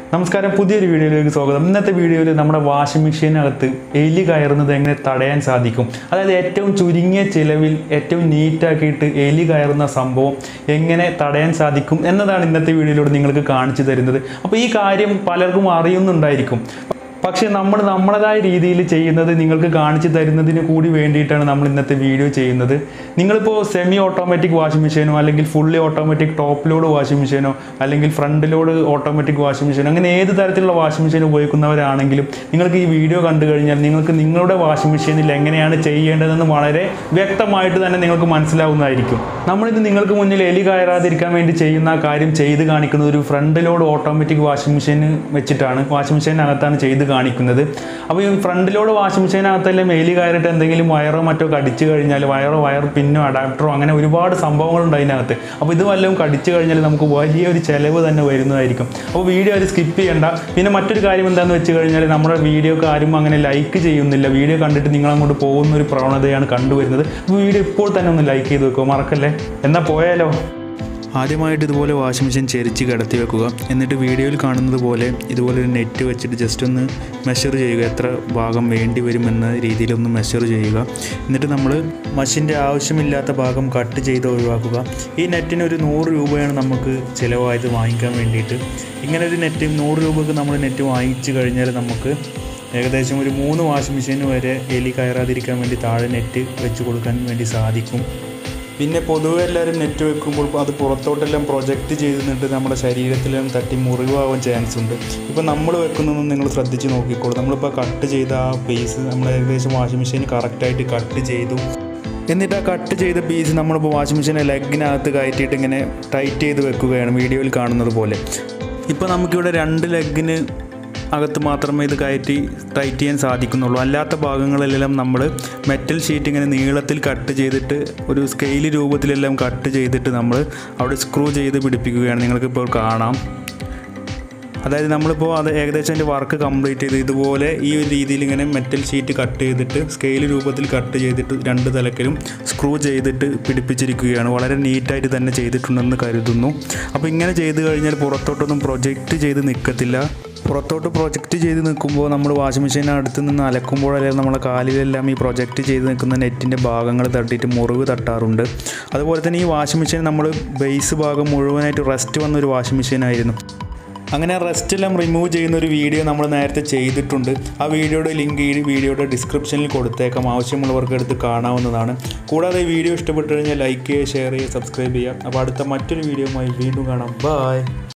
നമസ്കാരം പുതിയൊരു വീഡിയോയിലേക്ക് സ്വാഗതം ഇന്നത്തെ വീഡിയോയിൽ നമ്മുടെ വാഷിംഗ് മെഷീനകത്ത് എലി കയറുന്നത് എങ്ങനെ തടയാൻ സാധിക്കും അതായത് ഏറ്റവും ചുരുങ്ങിയ ചിലവിൽ ഏറ്റവും നീറ്റാക്കിയിട്ട് എലി കയറുന്ന സംഭവം എങ്ങനെ തടയാൻ സാധിക്കും എന്നതാണ് ഇന്നത്തെ വീഡിയോയിലൂടെ നിങ്ങൾക്ക് കാണിച്ചു തരുന്നത് അപ്പോൾ ഈ കാര്യം പലർക്കും അറിയുന്നുണ്ടായിരിക്കും പക്ഷേ നമ്മൾ നമ്മളതായ രീതിയിൽ ചെയ്യുന്നത് നിങ്ങൾക്ക് കാണിച്ചു തരുന്നതിന് കൂടി വേണ്ടിയിട്ടാണ് നമ്മൾ ഇന്നത്തെ വീഡിയോ ചെയ്യുന്നത് നിങ്ങളിപ്പോൾ സെമി ഓട്ടോമാറ്റിക് വാഷിംഗ് മെഷീനോ അല്ലെങ്കിൽ fully automatic top load washing മെഷീനോ അല്ലെങ്കിൽ ഫ്രണ്ട് ലോഡ് ഓട്ടോമാറ്റിക് വാഷിംഗ് മെഷീനോ അങ്ങനെ ഏത് തരത്തിലുള്ള വാഷിംഗ് മെഷീൻ ഉപയോഗിക്കുന്നവരാണെങ്കിലും നിങ്ങൾക്ക് ഈ വീഡിയോ കണ്ടു കഴിഞ്ഞാൽ നിങ്ങൾക്ക് നിങ്ങളുടെ വാഷിംഗ് മെഷീനിൽ എങ്ങനെയാണ് ചെയ്യേണ്ടതെന്ന് വളരെ വ്യക്തമായിട്ട് തന്നെ നിങ്ങൾക്ക് മനസ്സിലാവുന്നതായിരിക്കും നമ്മളിത് നിങ്ങൾക്ക് മുന്നിൽ എലി കയറാതിരിക്കാൻ വേണ്ടി ചെയ്യുന്ന ആ കാര്യം ചെയ്ത് കാണിക്കുന്നത് ഒരു front load automatic washing machine വെച്ചിട്ടാണ് വാഷിംഗ് മെഷീനകത്താണ് ചെയ്ത് കാണിക്കുന്നത് അപ്പോൾ ഈ ഫ്രണ്ട് ലോഡ് വാഷിംഗ് മെഷീനകത്തെല്ലാം എലി കയറിയിട്ട് എന്തെങ്കിലും വയറോ മറ്റോ കടിച്ചു കഴിഞ്ഞാൽ വയറോ വയർ പിന്നോ അഡാപ്റ്ററോ അങ്ങനെ ഒരുപാട് സംഭവങ്ങളുണ്ട് അതിനകത്ത് അപ്പോൾ ഇത് വല്ലതും കടിച്ചു കഴിഞ്ഞാൽ നമുക്ക് വലിയൊരു ചിലവ് തന്നെ വരുന്നതായിരിക്കും അപ്പോൾ വീഡിയോ അത് സ്കിപ്പ് ചെയ്യണ്ട പിന്നെ മറ്റൊരു കാര്യം എന്താണെന്ന് വെച്ച് കഴിഞ്ഞാൽ നമ്മുടെ വീഡിയോക്ക് ആരും അങ്ങനെ ലൈക്ക് ചെയ്യുന്നില്ല വീഡിയോ കണ്ടിട്ട് നിങ്ങൾ അങ്ങോട്ട് പോകുന്ന ഒരു പ്രവണതയാണ് കണ്ടുവരുന്നത് അപ്പോൾ വീഡിയോ ഇപ്പോൾ തന്നെ ഒന്ന് ലൈക്ക് ചെയ്ത് വെക്കുക മറക്കല്ലേ എന്നാൽ പോയാലോ ആദ്യമായിട്ട് ഇതുപോലെ വാഷിംഗ് മെഷീൻ ചെരിച്ച് കിടത്തി വെക്കുക എന്നിട്ട് വീഡിയോയിൽ കാണുന്നത് പോലെ ഇതുപോലെ ഒരു നെറ്റ് വെച്ചിട്ട് ജസ്റ്റ് ഒന്ന് മെഷർ ചെയ്യുക എത്ര ഭാഗം വേണ്ടി വരും എന്ന രീതിയിലൊന്ന് മെഷർ ചെയ്യുക എന്നിട്ട് നമ്മൾ മഷിൻ്റെ ആവശ്യമില്ലാത്ത ഭാഗം കട്ട് ചെയ്ത് ഒഴിവാക്കുക ഈ നെറ്റിന് ഒരു നൂറ് രൂപയാണ് നമുക്ക് ചിലവായത് വാങ്ങിക്കാൻ വേണ്ടിയിട്ട് ഇങ്ങനെ ഒരു നെറ്റ് നൂറ് രൂപക്ക് നമ്മൾ നെറ്റ് വാങ്ങിച്ചു കഴിഞ്ഞാൽ നമുക്ക് ഏകദേശം ഒരു മൂന്ന് വാഷിംഗ് മെഷീൻ വരെ എലി കയറാതിരിക്കാൻ വേണ്ടി താഴെ നെറ്റ് വെച്ച് കൊടുക്കാൻ വേണ്ടി സാധിക്കും പിന്നെ പൊതുവെ എല്ലാവരും നെറ്റ് വെക്കുമ്പോൾ അത് പുറത്തോട്ടെല്ലാം പ്രൊജക്റ്റ് ചെയ്ത് നിന്നിട്ട് നമ്മുടെ ശരീരത്തിലെല്ലാം തട്ടി മുറിവാകാൻ ചാൻസ് ഉണ്ട് ഇപ്പോൾ നമ്മൾ വെക്കുന്നതൊന്നും നിങ്ങൾ ശ്രദ്ധിച്ച് നോക്കിക്കോളൂ നമ്മളിപ്പോൾ കട്ട് ചെയ്ത ആ പീസ് നമ്മൾ ഏകദേശം വാഷിംഗ് മെഷീൻ കറക്റ്റായിട്ട് കട്ട് ചെയ്തു എന്നിട്ട് ആ കട്ട് ചെയ്ത പീസ് നമ്മളിപ്പോൾ വാഷിംഗ് മെഷീനെ ലെഗിനകത്ത് കയറ്റിയിട്ട് ഇങ്ങനെ ടൈറ്റ് ചെയ്ത് വെക്കുകയാണ് വീഡിയോയിൽ കാണുന്നത് പോലെ ഇപ്പോൾ നമുക്കിവിടെ രണ്ട് ലെഗിന് അകത്ത് മാത്രമേ ഇത് കയറ്റി ടൈറ്റ് ചെയ്യാൻ സാധിക്കുന്നുള്ളൂ അല്ലാത്ത ഭാഗങ്ങളിലെല്ലാം നമ്മൾ മെറ്റൽ ഷീറ്റ് ഇങ്ങനെ നീളത്തിൽ കട്ട് ചെയ്തിട്ട് ഒരു സ്കെയിൽ രൂപത്തിലെല്ലാം കട്ട് ചെയ്തിട്ട് നമ്മൾ അവിടെ സ്ക്രൂ ചെയ്ത് പിടിപ്പിക്കുകയാണ് നിങ്ങൾക്കിപ്പോൾ കാണാം അതായത് നമ്മളിപ്പോൾ അത് ഏകദേശം അതിൻ്റെ വർക്ക് കംപ്ലീറ്റ് ചെയ്ത് ഇതുപോലെ ഈ ഒരു രീതിയിൽ ഇങ്ങനെ മെറ്റൽ ഷീറ്റ് കട്ട് ചെയ്തിട്ട് സ്കെയിൽ രൂപത്തിൽ കട്ട് ചെയ്തിട്ട് രണ്ട് തലക്കിലും സ്ക്രൂ ചെയ്തിട്ട് പിടിപ്പിച്ചിരിക്കുകയാണ് വളരെ നീറ്റായിട്ട് തന്നെ ചെയ്തിട്ടുണ്ടെന്ന് കരുതുന്നു അപ്പോൾ ഇങ്ങനെ ചെയ്ത് കഴിഞ്ഞാൽ പുറത്തോട്ടൊന്നും പ്രൊജക്റ്റ് ചെയ്ത് നിൽക്കത്തില്ല പുറത്തോട്ട് പ്രൊജക്റ്റ് ചെയ്ത് നിൽക്കുമ്പോൾ നമ്മൾ വാഷിംഗ് മെഷീൻ അടുത്ത് നിന്ന് അലക്കുമ്പോഴെല്ലാം നമ്മളെ കാലിലെല്ലാം ഈ പ്രൊജക്റ്റ് ചെയ്ത് നിൽക്കുന്ന നെറ്റിൻ്റെ ഭാഗങ്ങൾ തട്ടിയിട്ട് മുറിവ് തട്ടാറുണ്ട് അതുപോലെ തന്നെ ഈ വാഷിംഗ് മെഷീൻ നമ്മൾ ബേസ് ഭാഗം മുഴുവനായിട്ട് റെസ്റ്റ് വന്ന ഒരു വാഷിംഗ് മെഷീൻ ആയിരുന്നു അങ്ങനെ റെസ്റ്റ് എല്ലാം റിമൂവ് ചെയ്യുന്ന ഒരു വീഡിയോ നമ്മൾ നേരത്തെ ചെയ്തിട്ടുണ്ട് ആ വീഡിയോയുടെ ലിങ്ക് ഈ വീഡിയോയുടെ ഡിസ്ക്രിപ്ഷനിൽ കൊടുത്തേക്കാം ആവശ്യമുള്ളവർക്ക് എടുത്ത് കാണാവുന്നതാണ് കൂടാതെ ഈ വീഡിയോ ഇഷ്ടപ്പെട്ടു കഴിഞ്ഞാൽ ലൈക്ക് ചെയ്യുക ഷെയർ ചെയ്യുക സബ്സ്ക്രൈബ് ചെയ്യുക അപ്പോൾ അടുത്ത മറ്റൊരു വീഡിയോയുമായി വീണ്ടും കാണാം ബൈ